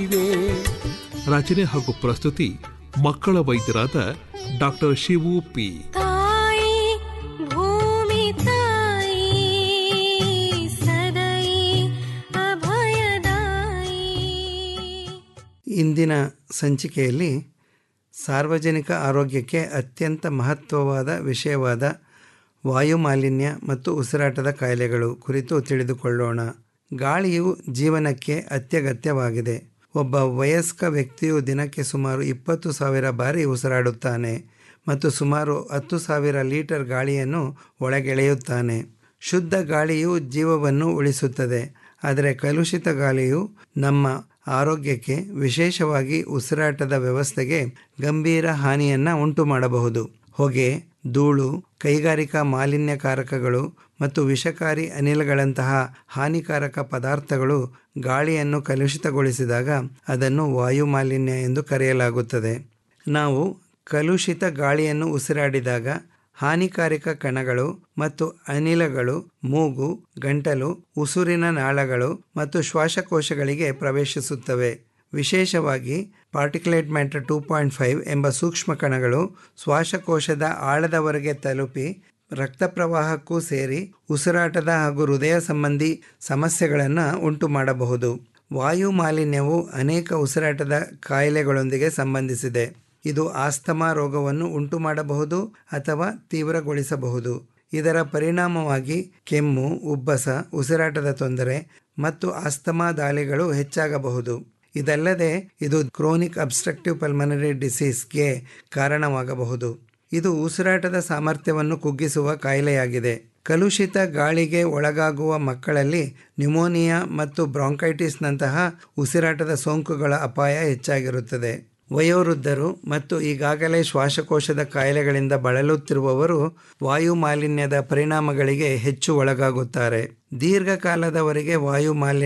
ರಚನೆ ಹಾಗೂ ಪ್ರಸ್ತುತಿ ಮಕ್ಕಳ ವೈದ್ಯರಾದ ಡಾಕ್ಟರ್ ಶಿವು ಪಿ ತಾಯಿ ಭೂಮಿ ತಾಯಿ ಸದೈ ಅಭಯದಾಯಿ ಇಂದಿನ ಸಂಚಿಕೆಯಲ್ಲಿ ಸಾರ್ವಜನಿಕ ಆರೋಗ್ಯಕ್ಕೆ ಅತ್ಯಂತ ಮಹತ್ವವಾದ ವಿಷಯವಾದ ವಾಯು ಮಾಲಿನ್ಯ ಮತ್ತು ಉಸಿರಾಟದ ಕಾಯಿಲೆಗಳು ಕುರಿತು ತಿಳಿದುಕೊಳ್ಳೋಣ ಗಾಳಿಯು ಜೀವನಕ್ಕೆ ಅತ್ಯಗತ್ಯವಾಗಿದೆ ಒಬ್ಬ ವಯಸ್ಕ ವ್ಯಕ್ತಿಯು ದಿನಕ್ಕೆ ಸುಮಾರು ಇಪ್ಪತ್ತು ಸಾವಿರ ಬಾರಿ ಉಸಿರಾಡುತ್ತಾನೆ ಮತ್ತು ಸುಮಾರು ಹತ್ತು ಸಾವಿರ ಲೀಟರ್ ಗಾಳಿಯನ್ನು ಒಳಗೆಳೆಯುತ್ತಾನೆ ಶುದ್ಧ ಗಾಳಿಯು ಜೀವವನ್ನು ಉಳಿಸುತ್ತದೆ ಆದರೆ ಕಲುಷಿತ ಗಾಳಿಯು ನಮ್ಮ ಆರೋಗ್ಯಕ್ಕೆ ವಿಶೇಷವಾಗಿ ಉಸಿರಾಟದ ವ್ಯವಸ್ಥೆಗೆ ಗಂಭೀರ ಹಾನಿಯನ್ನು ಉಂಟು ಮಾಡಬಹುದು ಹೊಗೆ ಧೂಳು ಕೈಗಾರಿಕಾ ಮಾಲಿನ್ಯಕಾರಕಗಳು ಮತ್ತು ವಿಷಕಾರಿ ಅನಿಲಗಳಂತಹ ಹಾನಿಕಾರಕ ಪದಾರ್ಥಗಳು ಗಾಳಿಯನ್ನು ಕಲುಷಿತಗೊಳಿಸಿದಾಗ ಅದನ್ನು ವಾಯು ಮಾಲಿನ್ಯ ಎಂದು ಕರೆಯಲಾಗುತ್ತದೆ ನಾವು ಕಲುಷಿತ ಗಾಳಿಯನ್ನು ಉಸಿರಾಡಿದಾಗ ಹಾನಿಕಾರಕ ಕಣಗಳು ಮತ್ತು ಅನಿಲಗಳು ಮೂಗು ಗಂಟಲು ಉಸುರಿನ ನಾಳಗಳು ಮತ್ತು ಶ್ವಾಸಕೋಶಗಳಿಗೆ ಪ್ರವೇಶಿಸುತ್ತವೆ ವಿಶೇಷವಾಗಿ particulate matter two point five ಎಂಬ ಸೂಕ್ಷ್ಮ ಕಣಗಳು ಶ್ವಾಸಕೋಶದ ಆಳದವರೆಗೆ ತಲುಪಿ ರಕ್ತ ಪ್ರವಾಹಕ್ಕೂ ಸೇರಿ ಉಸಿರಾಟದ ಹಾಗೂ ಹೃದಯ ಸಂಬಂಧಿ ಸಮಸ್ಯೆಗಳನ್ನು ಉಂಟು ಮಾಡಬಹುದು ವಾಯು ಮಾಲಿನ್ಯವು ಅನೇಕ ಉಸಿರಾಟದ ಕಾಯಿಲೆಗಳೊಂದಿಗೆ ಸಂಬಂಧಿಸಿದೆ ಇದು ಆಸ್ತಮಾ ರೋಗವನ್ನು ಉಂಟು ಮಾಡಬಹುದು ಅಥವಾ ತೀವ್ರಗೊಳಿಸಬಹುದು ಇದರ ಪರಿಣಾಮವಾಗಿ ಕೆಮ್ಮು ಉಬ್ಬಸ ಉಸಿರಾಟದ ತೊಂದರೆ ಮತ್ತು ಆಸ್ತಮಾ ದಾಳಿಗಳು ಹೆಚ್ಚಾಗಬಹುದು ಇದಲ್ಲದೆ ಇದು ಕ್ರೋನಿಕ್ ಅಬ್ಸ್ಟ್ರಕ್ಟಿವ್ ಪಲ್ಮನರಿ ಡಿಸೀಸ್ಗೆ ಕಾರಣವಾಗಬಹುದು ಇದು ಉಸಿರಾಟದ ಸಾಮರ್ಥ್ಯವನ್ನು ಕುಗ್ಗಿಸುವ ಕಾಯಿಲೆಯಾಗಿದೆ ಕಲುಷಿತ ಗಾಳಿಗೆ ಒಳಗಾಗುವ ಮಕ್ಕಳಲ್ಲಿ ನ್ಯುಮೋನಿಯಾ ಮತ್ತು ಬ್ರಾಂಕೈಟಿಸ್ನಂತಹ ಉಸಿರಾಟದ ಸೋಂಕುಗಳ ಅಪಾಯ ಹೆಚ್ಚಾಗಿರುತ್ತದೆ ವಯೋವೃದ್ಧರು ಮತ್ತು ಈಗಾಗಲೇ ಶ್ವಾಸಕೋಶದ ಕಾಯಿಲೆಗಳಿಂದ ಬಳಲುತ್ತಿರುವವರು ವಾಯು ಮಾಲಿನ್ಯದ ಪರಿಣಾಮಗಳಿಗೆ ಹೆಚ್ಚು ಒಳಗಾಗುತ್ತಾರೆ ದೀರ್ಘಕಾಲದವರೆಗೆ ವಾಯು ಮಾಲಿನ್ಯ